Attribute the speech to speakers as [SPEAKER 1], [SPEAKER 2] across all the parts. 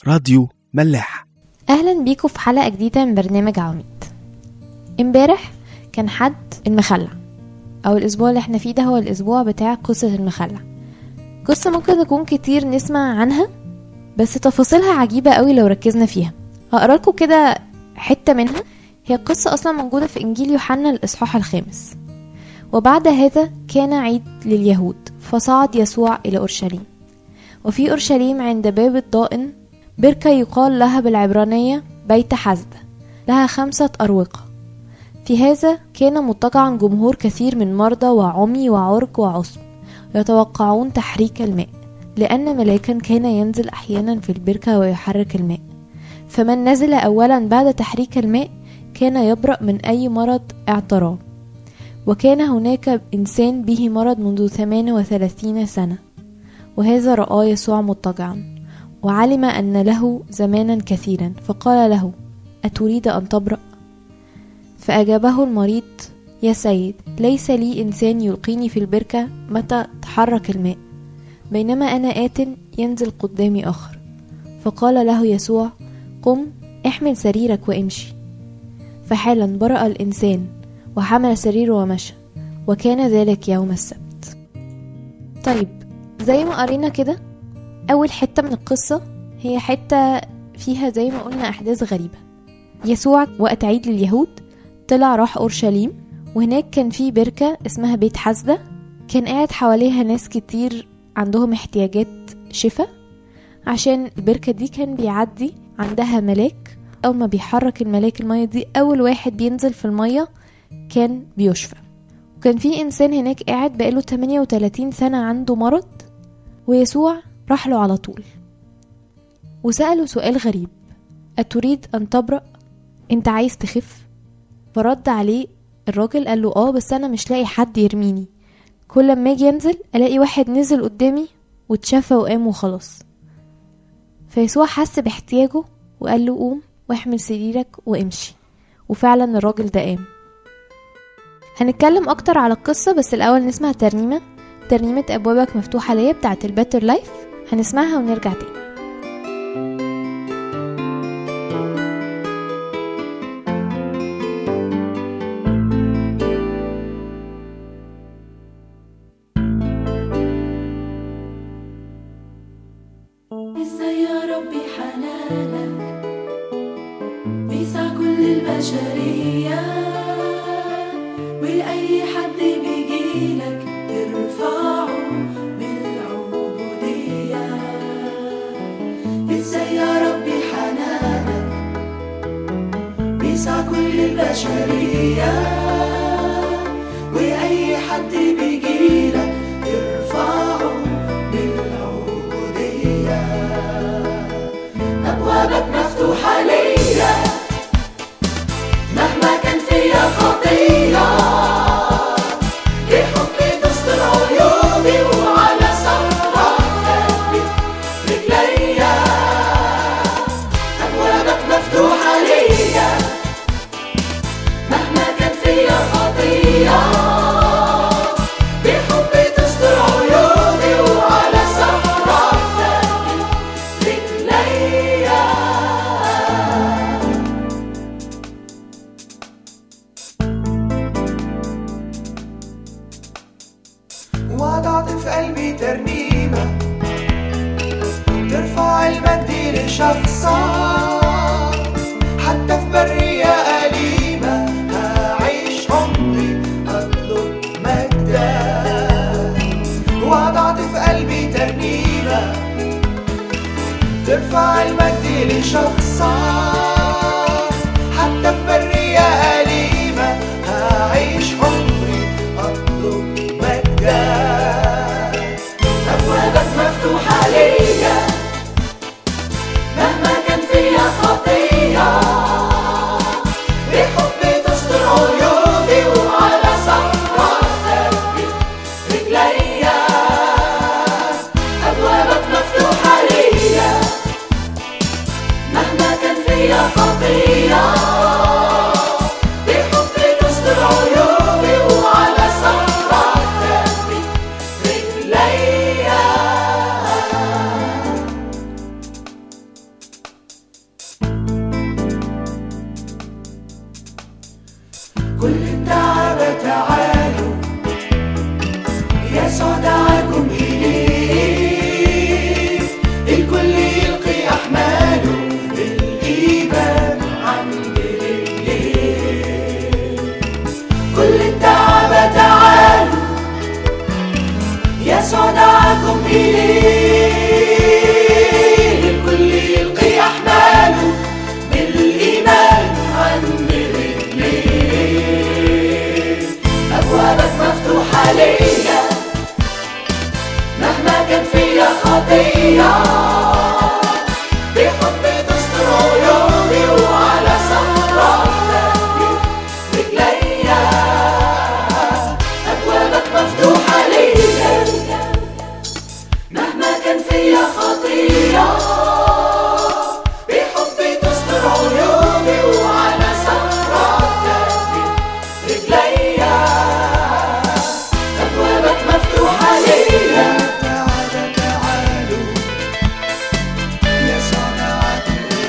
[SPEAKER 1] راديو ملاح
[SPEAKER 2] اهلا بيكم في حلقه جديده من برنامج عواميد امبارح كان حد المخلع او الاسبوع اللي احنا فيه ده هو الاسبوع بتاع قصه المخلع قصه ممكن نكون كتير نسمع عنها بس تفاصيلها عجيبه قوي لو ركزنا فيها هقرا لكم كده حته منها هي قصه اصلا موجوده في انجيل يوحنا الاصحاح الخامس وبعد هذا كان عيد لليهود فصعد يسوع الى اورشليم وفي اورشليم عند باب الضائن بركة يقال لها بالعبرانية بيت حزدة لها خمسة أروقة في هذا كان مضطجعا جمهور كثير من مرضى وعمي وعرج وعصم يتوقعون تحريك الماء لأن ملاكا كان ينزل أحيانا في البركة ويحرك الماء فمن نزل أولا بعد تحريك الماء كان يبرأ من أي مرض اعتراه وكان هناك إنسان به مرض منذ ثمان وثلاثين سنة وهذا رآه يسوع مضطجعا وعلم أن له زمانا كثيرا فقال له أتريد أن تبرأ؟ فأجابه المريض يا سيد ليس لي إنسان يلقيني في البركة متى تحرك الماء بينما أنا آت ينزل قدامي آخر فقال له يسوع قم احمل سريرك وامشي فحالا برأ الإنسان وحمل سريره ومشى وكان ذلك يوم السبت طيب زي ما قرينا كده أول حتة من القصة هي حتة فيها زي ما قلنا أحداث غريبة يسوع وقت عيد لليهود طلع راح أورشليم وهناك كان في بركة اسمها بيت حزدة كان قاعد حواليها ناس كتير عندهم احتياجات شفا عشان البركة دي كان بيعدي عندها ملاك أول ما بيحرك الملاك المية دي أول واحد بينزل في المية كان بيشفى وكان في إنسان هناك قاعد بقاله 38 سنة عنده مرض ويسوع راح له على طول وسأله سؤال غريب أتريد أن تبرأ؟ أنت عايز تخف؟ فرد عليه الراجل قال له اه بس أنا مش لاقي حد يرميني كل ما اجي انزل الاقي واحد نزل قدامي واتشفى وقام وخلاص فيسوع حس باحتياجه وقال له قوم واحمل سريرك وامشي وفعلا الراجل ده قام هنتكلم اكتر على القصة بس الاول نسمع ترنيمة ترنيمة ابوابك مفتوحة ليا بتاعت الباتر لايف هنسمعها ونرجع تاني
[SPEAKER 3] ازاي يا ربي حنانك بيسع كل البشرية وأي حد بيجيلك ترفعه بالعبودية ازاي يا ربي حنانك بيسع كل البشرية وأي حد بيجيلك ترفعه بالعبودية أبوابك مفتوحة ليا مهما كان فيا خطية بحبي تستر عيوبي وعلى صخرة قلبي رجليا أبوابك مفتوحة ليا مهما كان فيا خطية بحبي تستر عيوبي وعلى صخرة قلبي رجليا
[SPEAKER 4] وضعت في قلبي ترنيمة ترفع المجد لشخصك حتى في برية أليمة هعيش عمري أطلب مجدك وضعت في قلبي ترنيمة ترفع المجد لشخصك حتى في برية أليمة هعيش عمري أطلب مجدك
[SPEAKER 3] أبوابك مفتوحة ليا مهما كان فيا خطية بحبي تستر عيوبي وعلى صخرة قلبي رجليا أبوابك مفتوحة ليا مهما كان فيا الكل يلقي أحماله بالإيمان عند رجليه أبوابك مفتوحة ليا مهما كان فيا خطية بحب تستر عيوبي وعلى صخرة رجليا أبوابك مفتوحة ليا مهما كان فيا خطية بحب تستر عيوبي وعلى صخرة رجليا أبوابك مفتوحة ليا
[SPEAKER 4] تعالى تعالوا يا صنعة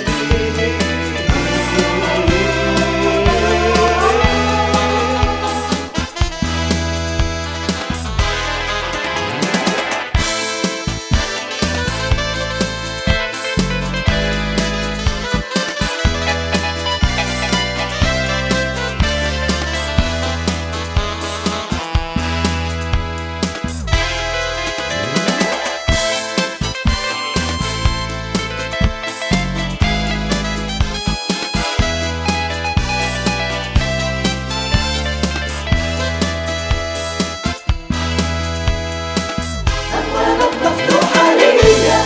[SPEAKER 3] أبوابك مفتوحة ليا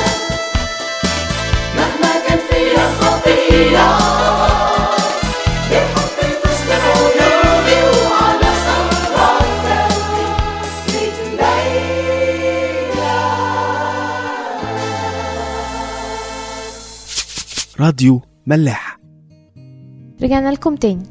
[SPEAKER 3] مهما كان فيا خطية بحبي تستر عيوني وعلى صخرة رجليا
[SPEAKER 1] راديو ملاح
[SPEAKER 2] رجعنا لكم تاني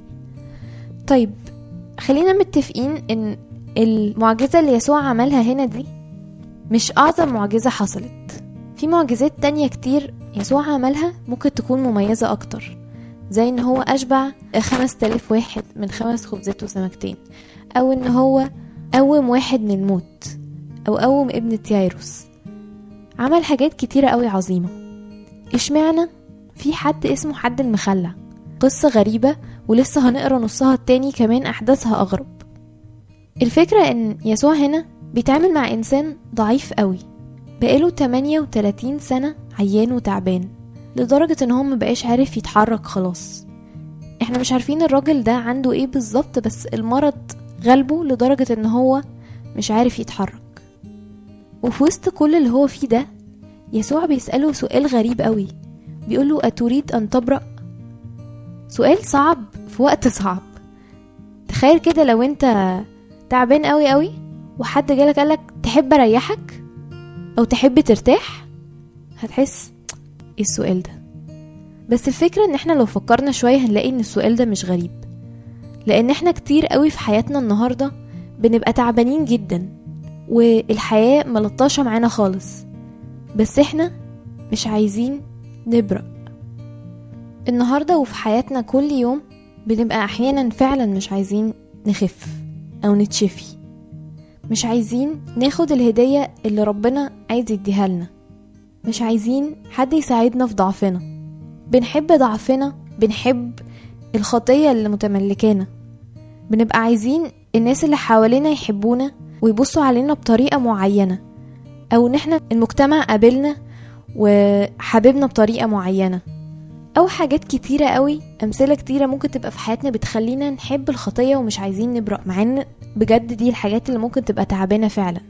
[SPEAKER 2] طيب خلينا متفقين ان المعجزة اللي يسوع عملها هنا دي مش أعظم معجزة حصلت في معجزات تانية كتير يسوع عملها ممكن تكون مميزة أكتر زي إن هو أشبع خمس تلاف واحد من خمس خبزات وسمكتين أو إن هو قوم واحد من الموت أو قوم ابن تيايروس عمل حاجات كتيرة قوي عظيمة اشمعنى في حد اسمه حد المخلع قصة غريبة ولسه هنقرا نصها التاني كمان أحداثها أغرب الفكرة إن يسوع هنا بيتعامل مع إنسان ضعيف قوي بقاله 38 سنة عيان وتعبان لدرجة إن هو مبقاش عارف يتحرك خلاص احنا مش عارفين الراجل ده عنده ايه بالظبط بس المرض غلبه لدرجة إن هو مش عارف يتحرك وفي وسط كل اللي هو فيه ده يسوع بيسأله سؤال غريب قوي بيقوله أتريد أن تبرأ سؤال صعب في وقت صعب تخيل كده لو انت تعبان قوي قوي وحد جالك قالك تحب اريحك او تحب ترتاح هتحس ايه السؤال ده بس الفكرة ان احنا لو فكرنا شوية هنلاقي ان السؤال ده مش غريب لان احنا كتير قوي في حياتنا النهاردة بنبقى تعبانين جدا والحياة ملطشة معانا خالص بس احنا مش عايزين نبرأ النهاردة وفي حياتنا كل يوم بنبقى أحيانا فعلا مش عايزين نخف أو نتشفي مش عايزين ناخد الهدية اللي ربنا عايز يديها لنا مش عايزين حد يساعدنا في ضعفنا بنحب ضعفنا بنحب الخطية اللي متملكانا بنبقى عايزين الناس اللي حوالينا يحبونا ويبصوا علينا بطريقة معينة أو إن احنا المجتمع قابلنا وحبيبنا بطريقة معينة أو حاجات كتيرة قوي أمثلة كتيرة ممكن تبقى في حياتنا بتخلينا نحب الخطية ومش عايزين نبرأ مع إن بجد دي الحاجات اللي ممكن تبقى تعبانة فعلا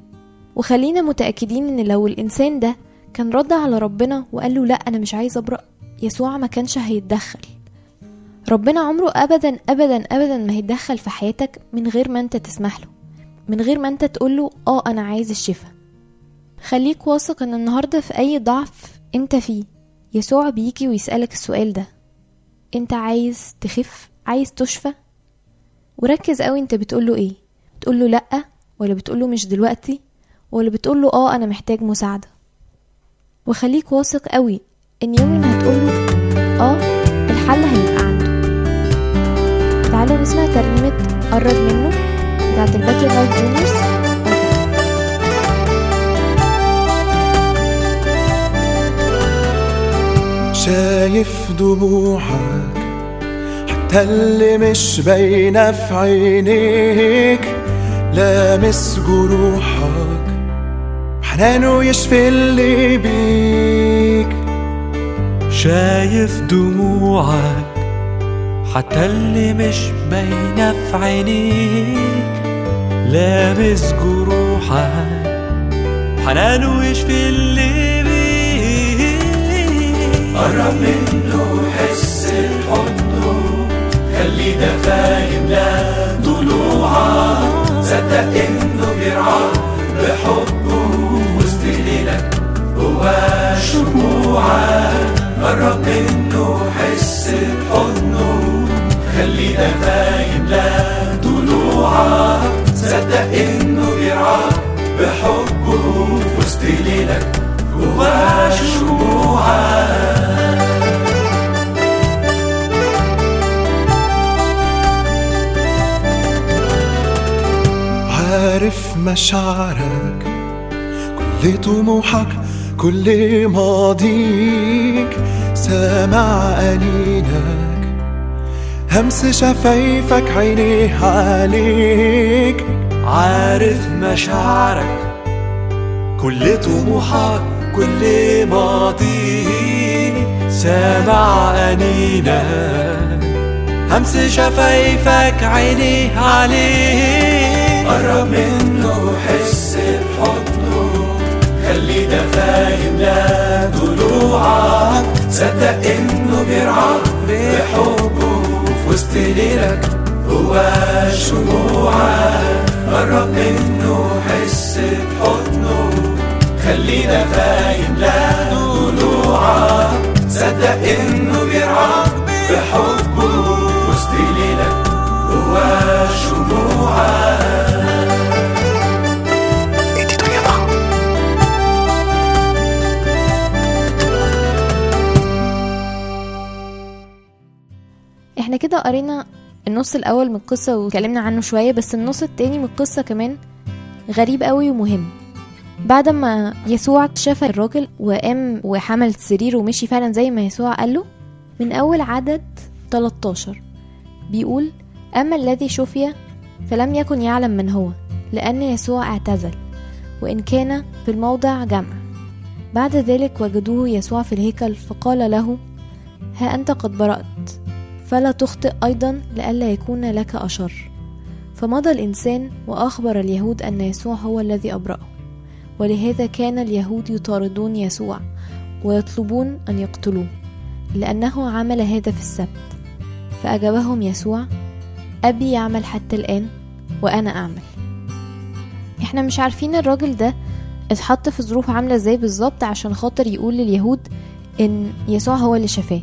[SPEAKER 2] وخلينا متأكدين إن لو الإنسان ده كان رد على ربنا وقال له لأ أنا مش عايز أبرأ يسوع ما كانش هيتدخل ربنا عمره أبدا أبدا أبدا ما هيتدخل في حياتك من غير ما أنت تسمح له من غير ما أنت تقول له آه أنا عايز الشفاء خليك واثق إن النهاردة في أي ضعف أنت فيه يسوع بيجي ويسألك السؤال ده أنت عايز تخف عايز تشفى وركز قوي انت بتقوله ايه بتقوله لأ ولا بتقوله مش دلوقتي ولا بتقوله اه انا محتاج مساعدة وخليك واثق قوي ان يوم ما هتقوله اه الحل هيبقى عنده تعالوا نسمع ترنيمة قرب منه بتاعت الباتل لايف جونيورز
[SPEAKER 4] شايف دموعك حتى اللي مش باينة في عينيك لامس جروحك حنانه يشفي اللي بيك
[SPEAKER 1] شايف دموعك حتى اللي مش باينة في عينيك لامس جروحك حنانه يشفي اللي بيك
[SPEAKER 3] قرب منه حس بحضنه خلي دفايم لا ضلوعك صدق انه بيرعاك بحبه وسط ليلك هو شموعك قرب منه حس بحضنه خلي دفايم لا ضلوعك صدق انه بيرعاك بحبه وسط ليلك هو شموعك
[SPEAKER 4] عارف مشاعرك كل طموحك كل ماضيك سامع أنينك همس شفايفك عينيه عليك
[SPEAKER 1] عارف مشاعرك كل طموحك كل ماضيك سامع أنينك همس شفايفك عينيه عليك
[SPEAKER 3] قرب منه حس بحضنه خلي دفايم لا ضلوعك صدق انه بيرعاك بحبه في وسط ليلك هو شموعك قرب منه حس بحضنه خلي دفايم لا ضلوعك صدق انه بيرعاك بحبه في وسط ليلك هو شموعك
[SPEAKER 2] احنا كده قرينا النص الاول من القصة واتكلمنا عنه شوية بس النص التاني من القصة كمان غريب قوي ومهم بعد ما يسوع شاف الراجل وقام وحمل السرير ومشي فعلا زي ما يسوع قاله من اول عدد 13 بيقول اما الذي شفي فلم يكن يعلم من هو لان يسوع اعتزل وان كان في الموضع جمع بعد ذلك وجدوه يسوع في الهيكل فقال له ها انت قد برأت فلا تخطئ أيضا لئلا يكون لك أشر فمضى الإنسان وأخبر اليهود أن يسوع هو الذي أبرأه ولهذا كان اليهود يطاردون يسوع ويطلبون أن يقتلوه لأنه عمل هذا في السبت فأجابهم يسوع أبي يعمل حتى الآن وأنا أعمل احنا مش عارفين الراجل ده اتحط في ظروف عاملة ازاي بالظبط عشان خاطر يقول لليهود ان يسوع هو اللي شفاه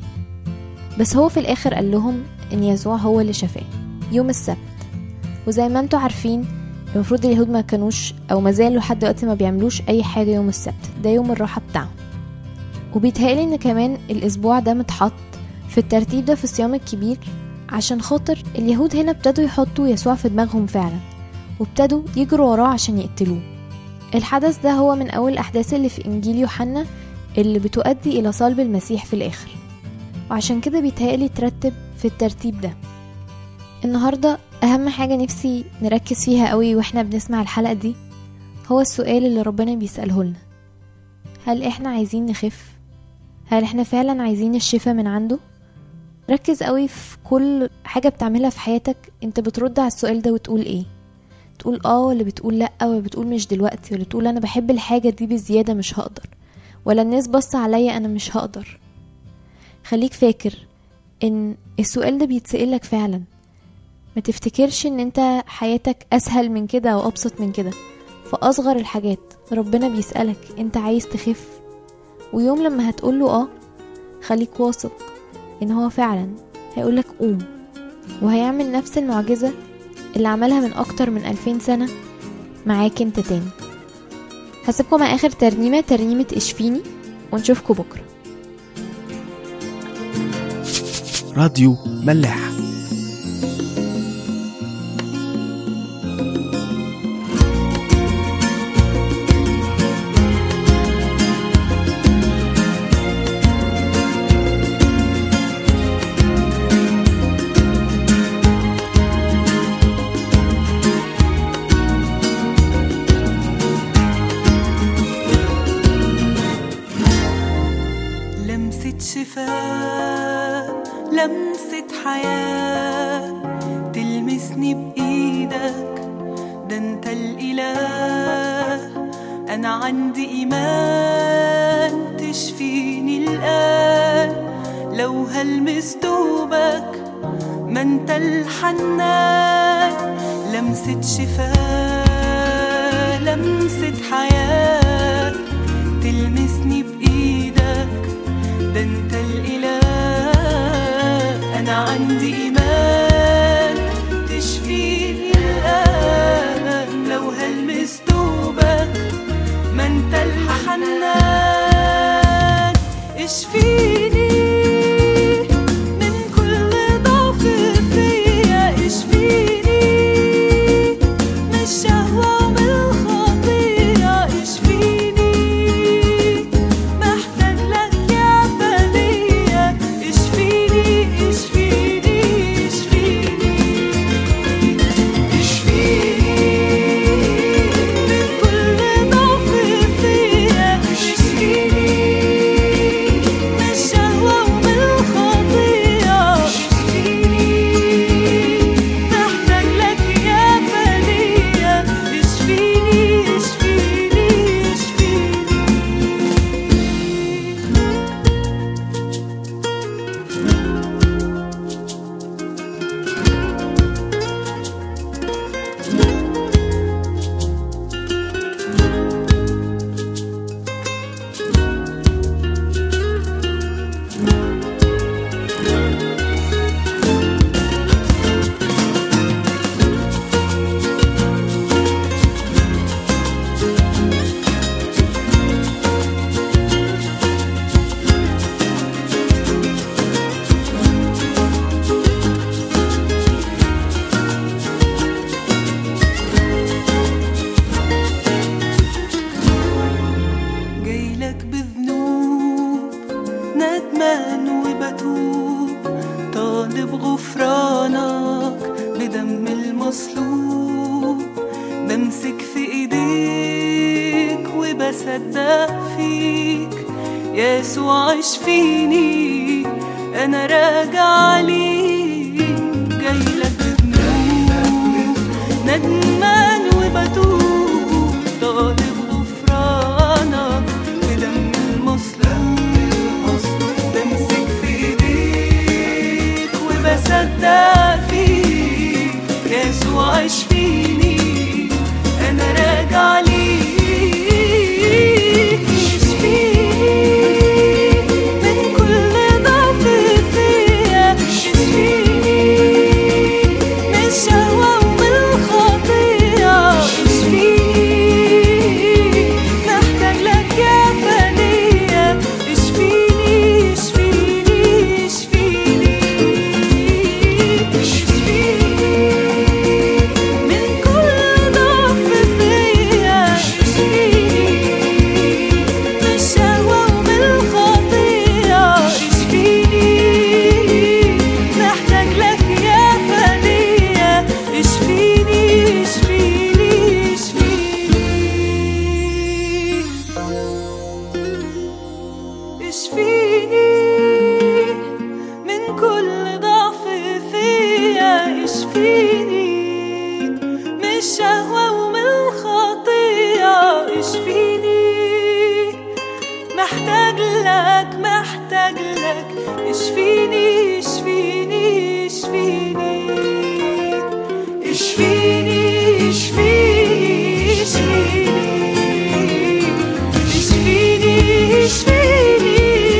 [SPEAKER 2] بس هو في الاخر قال لهم ان يسوع هو اللي شفاه يوم السبت وزي ما انتوا عارفين المفروض اليهود ما كانوش او ما زالوا لحد دلوقتي ما بيعملوش اي حاجه يوم السبت ده يوم الراحه بتاعهم وبيتهيألي ان كمان الاسبوع ده متحط في الترتيب ده في الصيام الكبير عشان خاطر اليهود هنا ابتدوا يحطوا يسوع في دماغهم فعلا وابتدوا يجروا وراه عشان يقتلوه الحدث ده هو من اول الاحداث اللي في انجيل يوحنا اللي بتؤدي الى صلب المسيح في الاخر وعشان كده بيتهيألي ترتب في الترتيب ده النهاردة أهم حاجة نفسي نركز فيها قوي وإحنا بنسمع الحلقة دي هو السؤال اللي ربنا بيسأله لنا هل إحنا عايزين نخف؟ هل إحنا فعلا عايزين الشفاء من عنده؟ ركز قوي في كل حاجة بتعملها في حياتك انت بترد على السؤال ده وتقول ايه تقول اه ولا بتقول لا ولا بتقول مش دلوقتي ولا تقول انا بحب الحاجة دي بزيادة مش هقدر ولا الناس بص عليا انا مش هقدر خليك فاكر ان السؤال ده بيتسألك فعلا ما تفتكرش ان انت حياتك اسهل من كده او ابسط من كده فاصغر الحاجات ربنا بيسألك انت عايز تخف ويوم لما هتقوله اه خليك واثق ان هو فعلا هيقولك قوم وهيعمل نفس المعجزة اللي عملها من اكتر من ألفين سنة معاك انت تاني هسيبكم مع اخر ترنيمة ترنيمة اشفيني ونشوفكم بكره
[SPEAKER 5] راديو ملاح
[SPEAKER 6] لمسة شفاء لمسة حياة تلمسني بإيدك ده انت الإله أنا عندي إيمان تشفيني الآن لو هلمس دوبك ما انت الحنان لمسة شفاء لمسة حياة تلمسني بإيدك ده انت الإله أنا عندي إيمان تشفيني الآن لو هلمس دوبك ما انت الحنان اشفيني من كل ضعف فيا اشفيني من الشهوة ومن الخطية اشفيني محتاج لك يا فدية اشفيني اشفيني اشفيني اشفيني من كل ضعف فيا اشفيني من الشهوة ومن الخطية اشفيني محتاج لك يا فدية اشفيني اشفيني اشفيني جايلك بذنوب ندمان وبتوب طالب غفرانك بدم المصلوب بمسك في ايديك وبصدق فيك يسوع اشفيني انا راجع ليك جايلك بذنوب ندمان وبتوب طالب غفرانك بدم المصلوب بمسك في ايديك وبصدق فيك يسوع اشفيني انا راجع ليك اشفيني من كل ضعف فيا اشفيني من الشهوة ومن الخطية اشفيني محتاج لك يا فدية اشفيني اشفيني اشفيني اشفيني من كل ضعف فيا اشفيني من الشهوة ومن الخطية اشفيني محتاج لك يا فدية اشفيني اشفيني اشفيني اشفيني من كل ضعف فيا اشفيني من الشهوة ومن الخطية اشفيني محتاج لك محتاج لك اشفيني اشفيني اشفيني اشفيني اشفيني اشفيني اشفيني اشفيني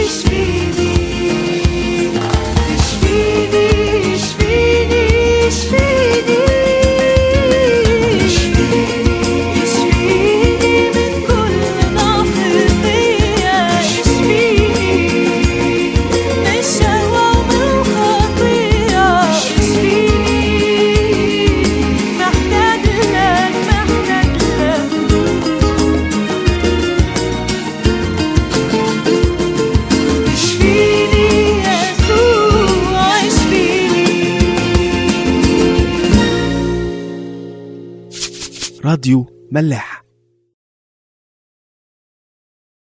[SPEAKER 6] اشفيني اشفيني اشفيني اشفيني اشفيني من كل ضعف فيا اشفيني من الشهوة ومن الخطية اشفيني محتاج لك محتاج لك اشفيني يسوع اشفيني
[SPEAKER 5] راديو ملاح